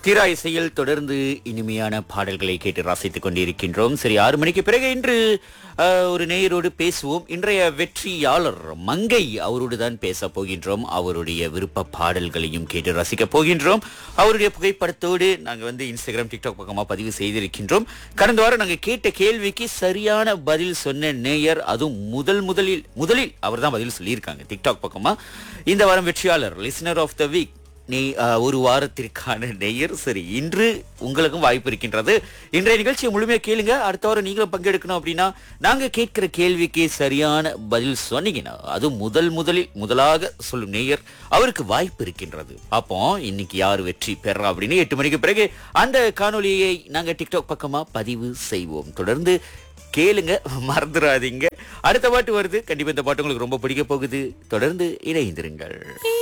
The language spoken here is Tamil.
தீரா இசையில் தொடர்ந்து இனிமையான பாடல்களை கேட்டு ரசித்துக் கொண்டிருக்கின்றோம் சரி ஆறு மணிக்கு பிறகு இன்று அஹ், ஒரு நேயரோடு பேசுவோம் இன்றைய வெற்றியாளர் மங்கை அவரோடு தான் பேச போகின்றோம் அவருடைய விருப்ப பாடல்களையும் கேட்டு ரசிக்க போகின்றோம் அவருடைய புகைப்படத்தோடு நாங்கள் வந்து இன்ஸ்டாகிராம் டிக்டாக் பக்கமாக பதிவு செய்திருக்கின்றோம் கடந்த வாரம் நாங்கள் கேட்ட கேள்விக்கு சரியான பதில் சொன்ன நேயர் அதுவும் முதல் முதலில் முதலில் அவர் தான் பதில் சொல்லியிருக்காங்க டிக்டாக் பக்கமா இந்த வாரம் வெற்றியாளர் லிசனர் ஆஃப் த வீக் நீ அஹ், ஒரு வாரத்திற்கான நெய்யர் சரி இன்று உங்களுக்கும் வாய்ப்பு இருக்கின்றது இன்றைய நிகழ்ச்சியை முழுமையா கேளுங்க அடுத்த வாரம் நீங்களும் பங்கெடுக்கணும் அப்படின்னா நாங்க கேட்கிற கேள்விக்கு சரியான பதில் சொன்னீங்கன்னா அது முதல் முதலில் முதலாக சொல்லும் நேயர் அவருக்கு வாய்ப்பு இருக்கின்றது பார்ப்போம் இன்னைக்கு யார் வெற்றி பெறா அப்படின்னு எட்டு மணிக்கு பிறகு அந்த காணொளியை நாங்க டிக்டாக் பக்கமா பதிவு செய்வோம் தொடர்ந்து கேளுங்க மறந்துடாதீங்க அடுத்த பாட்டு வருது கண்டிப்பா இந்த பாட்டு உங்களுக்கு ரொம்ப பிடிக்க போகுது தொடர்ந்து இணைந்திருங்கள்